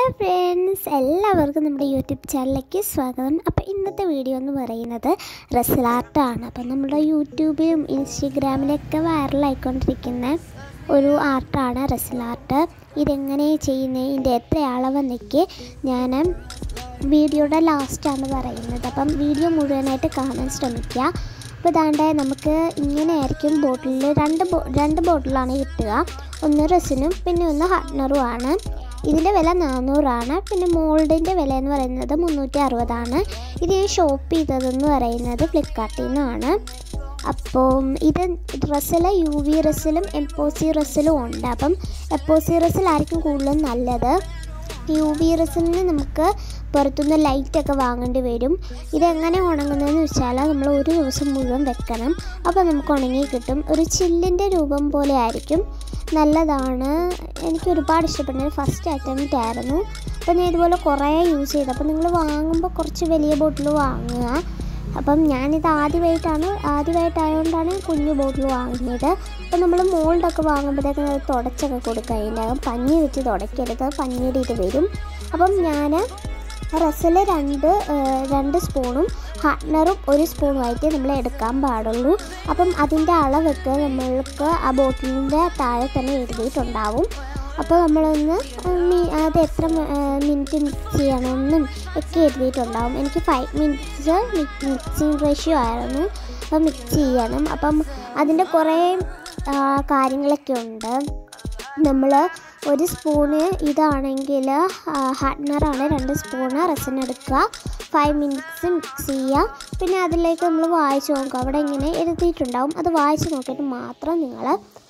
hello friends എല്ലാവർക്കും നമ്മുടെ YouTube ചാനലിലേക്ക് സ്വാഗതം അപ്പോൾ ഇന്നത്തെ വീഡിയോ എന്ന് പറയുന്നത് റെസൽ ആർട്ടാണ് അപ്പം നമ്മുടെ യൂട്യൂബിലും ഇൻസ്റ്റഗ്രാമിലൊക്കെ വൈറലായിക്കൊണ്ടിരിക്കുന്ന ഒരു ആർട്ടാണ് റെസൽ ആർട്ട് ഇതെങ്ങനെ ചെയ്യുന്നത് ഇതിൻ്റെ എത്ര അളവെന്നൊക്കെ ഞാൻ വീഡിയോയുടെ ലാസ്റ്റാണ് പറയുന്നത് അപ്പം വീഡിയോ മുഴുവനായിട്ട് കാണാൻ ശ്രമിക്കുക അപ്പോൾ ഇതാണ്ട് നമുക്ക് ഇങ്ങനെയായിരിക്കും ബോട്ടിലിൽ രണ്ട് ബോ രണ്ട് ബോട്ടിലാണ് കിട്ടുക ഒന്ന് റെസിനും പിന്നെ ഒന്ന് ഹാർട്ട്നറുമാണ് ഇതിൻ്റെ വില നാനൂറാണ് പിന്നെ മോൾഡിൻ്റെ വില എന്ന് പറയുന്നത് മുന്നൂറ്റി അറുപതാണ് ഇത് ഞാൻ ഷോപ്പ് ചെയ്തതെന്ന് പറയുന്നത് ഫ്ലിപ്കാർട്ടിൽ നിന്നാണ് അപ്പം ഇത് ഡ്രസ്സിൽ യു വി റെസ്സിലും എംപോസി റെസ്സിലും ഉണ്ട് അപ്പം എപ്പോസി റെസ്സിലായിരിക്കും കൂടുതലും നല്ലത് യു വി റെസിന് നമുക്ക് പുറത്തുനിന്ന് ലൈറ്റൊക്കെ വാങ്ങേണ്ടി വരും ഇതെങ്ങനെ ഉണങ്ങുന്നതെന്ന് വെച്ചാൽ നമ്മൾ ഒരു ദിവസം മുഴുവൻ വെക്കണം അപ്പോൾ നമുക്ക് ഉണങ്ങി കിട്ടും ഒരു ചില്ലിൻ്റെ രൂപം പോലെ ആയിരിക്കും നല്ലതാണ് എനിക്ക് ഒരുപാട് ഇഷ്ടപ്പെട്ടത് ഫസ്റ്റ് അറ്റംപ്റ്റ് ആയിരുന്നു അപ്പോൾ ഞാൻ ഇതുപോലെ കുറേ യൂസ് ചെയ്തു അപ്പോൾ നിങ്ങൾ വാങ്ങുമ്പോൾ കുറച്ച് വലിയ ബോട്ടിൽ വാങ്ങുക അപ്പം ഞാനിത് ആദ്യമായിട്ടാണ് ആദ്യമായിട്ടായതുകൊണ്ടാണ് കുഞ്ഞു ബോട്ടിൽ വാങ്ങിയത് അപ്പം നമ്മൾ മോൾഡൊക്കെ വാങ്ങുമ്പോഴത്തേക്കും അത് തുടച്ചൊക്കെ കൊടുക്കുക അതിൻ്റെ അകം പഞ്ഞി വെച്ച് തുടയ്ക്കരുത് പഞ്ഞിയുടെ ഇത് വരും അപ്പം ഞാൻ റസിൽ രണ്ട് ഏഹ്, രണ്ട് സ്പൂണും ഹാർട്ട്നറും ഒരു സ്പൂണുമായിട്ട് നമ്മൾ എടുക്കാൻ പാടുള്ളൂ അപ്പം അതിൻ്റെ അളവൊക്കെ നമ്മൾക്ക് ആ ബോട്ടിലിൻ്റെ താഴെ തന്നെ എഴുതിയിട്ടുണ്ടാവും അപ്പോൾ നമ്മളൊന്ന് മി- അത് എത്ര മിനിറ്റ് മിക്സ് ചെയ്യണമെന്നും ഒക്കെ എഴുതിയിട്ടുണ്ടാവും എനിക്ക് ഫൈവ് മിനിറ്റ്സ് മിക്സിങ് റേഷ്യോ ആയിരുന്നു അപ്പോൾ മിക്സ് ചെയ്യണം അപ്പം അതിൻ്റെ കുറേ ആ, കാര്യങ്ങളൊക്കെ ഉണ്ട് നമ്മൾ ഒരു സ്പൂണ് ഇതാണെങ്കിൽ ഹാർട്ട്നറാണ് രണ്ട് സ്പൂണ് റെസിൻ എടുക്കുക ഫൈവ് മിനിറ്റ്സ് മിക്സ് ചെയ്യുക പിന്നെ അതിലേക്ക് നമ്മൾ വായിച്ച് നോക്കുക അവിടെ ഇങ്ങനെ എഴുതിയിട്ടുണ്ടാവും അത് വായിച്ച് നോക്കിയിട്ട് മാത്രം നിങ്ങൾ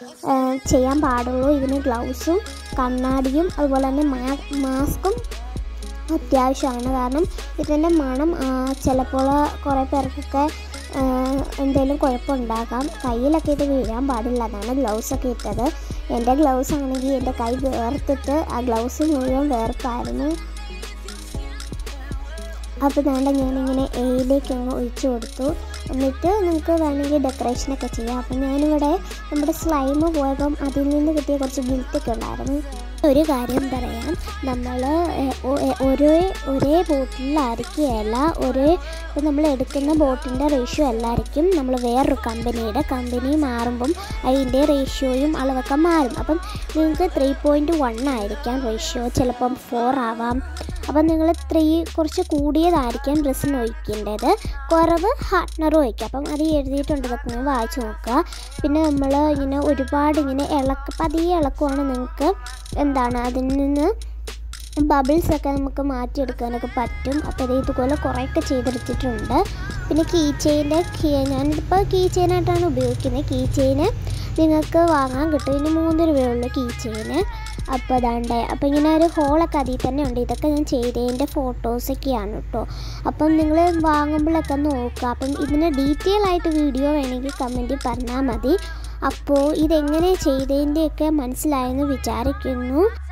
ചെയ്യാൻ പാടുള്ളൂ ഇതിന് ഗ്ലൗസും കണ്ണാടിയും അതുപോലെ തന്നെ മാ മാസ്കും അത്യാവശ്യമാണ് കാരണം ഇതിൻ്റെ മണം ആ, ചിലപ്പോൾ കുറേ പേർക്കൊക്കെ എന്തെങ്കിലും കുഴപ്പമുണ്ടാകാം കയ്യിലൊക്കെ ഇത് വീഴാൻ പാടില്ല അതാണ് ഗ്ലൗസൊക്കെ ഇട്ടത് എൻ്റെ ഗ്ലൗസ് ആണെങ്കിൽ എൻ്റെ കൈ വേർത്തിട്ട് ആ ഗ്ലൗസ് മുഴുവൻ വേർപ്പായിരുന്നു അപ്പോൾ വേണ്ട ഞാനിങ്ങനെ എയിലേക്ക് അങ്ങ് ഒഴിച്ചു കൊടുത്തു എന്നിട്ട് നിങ്ങൾക്ക് വേണമെങ്കിൽ ഡെക്കറേഷനൊക്കെ ചെയ്യാം അപ്പം ഞാനിവിടെ നമ്മുടെ സ്ലൈം പോയപ്പം അതിൽ നിന്ന് കിട്ടിയ കുറച്ച് ഗിൽറ്റൊക്കെ ഉണ്ടായിരുന്നു ഒരു കാര്യം പറയാം നമ്മൾ ഒരേ ഒരേ ബോട്ടിലായിരിക്കുകയല്ല ഒരേ ഇപ്പം നമ്മൾ എടുക്കുന്ന ബോട്ടിൻ്റെ റേഷ്യോ അല്ലായിരിക്കും നമ്മൾ വേറൊരു കമ്പനിയുടെ കമ്പനി മാറുമ്പം അതിൻ്റെ റേഷ്യോയും അളവൊക്കെ മാറും അപ്പം നിങ്ങൾക്ക് ത്രീ പോയിൻറ്റ് വൺ ആയിരിക്കാം റേഷ്യോ ചിലപ്പം ഫോർ ആവാം അപ്പം നിങ്ങൾ ത്രീ കുറച്ച് കൂടിയതായിരിക്കാം ഡ്രസ്സിന് ഒഴിക്കേണ്ടത് കുറവ് ഹാർട്ട്നർ ഒഴിക്കുക അപ്പം അത് എഴുതിയിട്ടുണ്ട് ഇതൊക്കെ നിങ്ങൾ വായിച്ച് നോക്കുക പിന്നെ നമ്മൾ ഇങ്ങനെ ഒരുപാട് ഇങ്ങനെ ഇളക്ക് പതിയെ ഇളക്കുവാണ് നിങ്ങൾക്ക് എന്താണ് അതിൽ നിന്ന് ബബിൾസ് ഒക്കെ നമുക്ക് മാറ്റിയെടുക്കാനൊക്കെ പറ്റും അപ്പോൾ ഇത് ഇതുപോലെ കുറേയൊക്കെ ചെയ്തെടുത്തിട്ടുണ്ട് പിന്നെ കീ ചെയിൻ്റെ ഞാനിപ്പോൾ കീ ചെയിനായിട്ടാണ് ഉപയോഗിക്കുന്നത് കീ ചെയിന് നിങ്ങൾക്ക് വാങ്ങാൻ കിട്ടും ഇനി മൂന്ന് രൂപയുള്ളൂ കീ ചെയിന് അപ്പോൾ അതാണ്ട് അപ്പോൾ ഇങ്ങനെ ഒരു ഹോളൊക്കെ അതിൽ തന്നെ ഉണ്ട് ഇതൊക്കെ ഞാൻ ചെയ്തതിൻ്റെ ഫോട്ടോസൊക്കെയാണ് കേട്ടോ അപ്പം നിങ്ങൾ വാങ്ങുമ്പോഴൊക്കെ നോക്കുക അപ്പം ഇതിന് ഡീറ്റെയിൽ ആയിട്ട് വീഡിയോ വേണമെങ്കിൽ കമൻറ്റിൽ പറഞ്ഞാൽ മതി അപ്പോൾ ഇതെങ്ങനെ ചെയ്തതിൻ്റെയൊക്കെ മനസ്സിലായെന്ന് വിചാരിക്കുന്നു